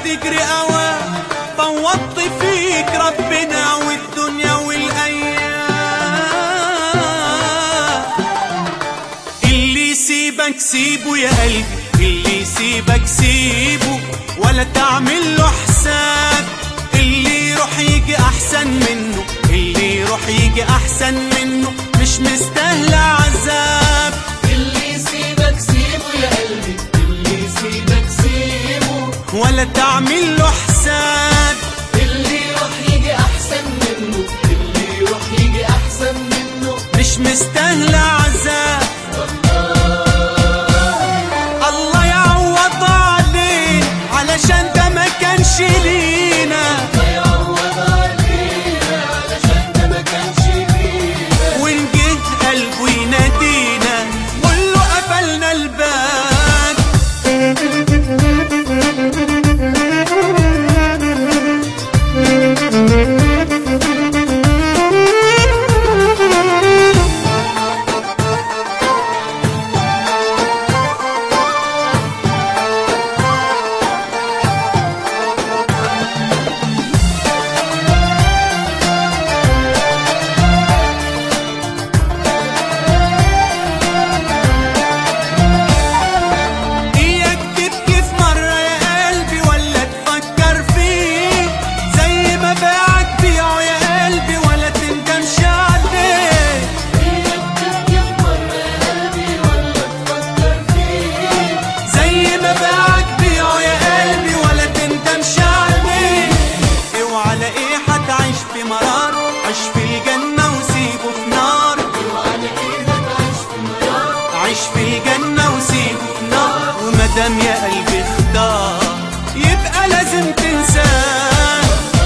تجري أوام فوضت فيك ربنا والدنيا والأيام اللي يسيبك سيبه يا قلبي اللي يسيبك سيبه ولا تعمل له حساب اللي يروح يجي احسن منه اللي يروح يجي احسن منه مش مستاهل عذاب اللي يسيبك سيبه يا قلبي اللي يسيبك سيبه ولا تعمل له حساب اللي يروح يجي احسن منه اللي يروح يجي احسن منه مش مستاهل عذاب الله يعوض عليه علشان ده ما كانش لينا يعوض علينا علشان ده ما كانش لينا وإن جه قلبه ينادينا قول له قفلنا الباب إياك تبكي في مرة يا قلبي ولا تفكر فيه زي ما باعك بيعه يا قلبي ولا تندمش عليه تبكي في مرة يا قلبي ولا تفكر فيه زي ما باعك بيعه يا قلبي ولا تندمش عليه اوعى على ايه هتعيش في مرار عيش في الجنة وسيبه في نار وعلى ايه هتعيش في مرار عيش في الجنة وسيبه في نار ومادام يا قلبي اختار يبقى لازم تنساه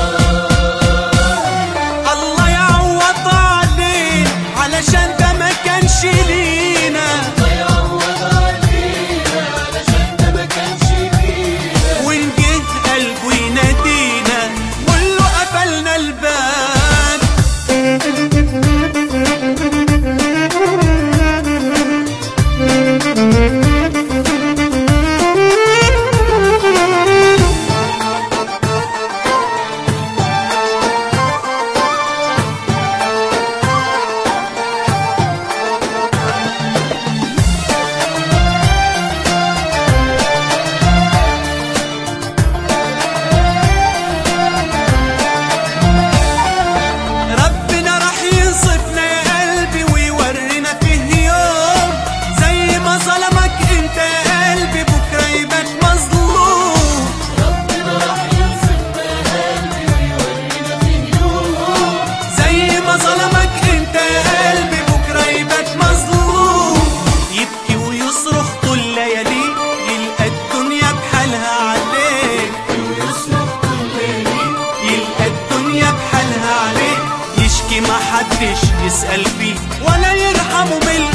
الله يعوض عليه علشان ده ما كانش لينا يعوض علينا علشان ده ما كانش لينا وإن جه قلبه ينادينا قول له قفلنا الباب ربنا راح ينصفنا يا قلبي ويورينا فيه يوم زي ما ظلمك انت يا قلبي بكره يبقى مظلوم ربنا راح ينصفنا يا قلبي ويورينا فيه يوم زي ما ظلمك انت يا قلبي بكره يبقى مظلوم يبكي ويصرخ طول لياليه يلقى الدنيا بحالها عليك ويصرخ كل ليل يلقى الدنيا بحالها عليه يشكي ما حدش يسأل فيه ولا يرحمه من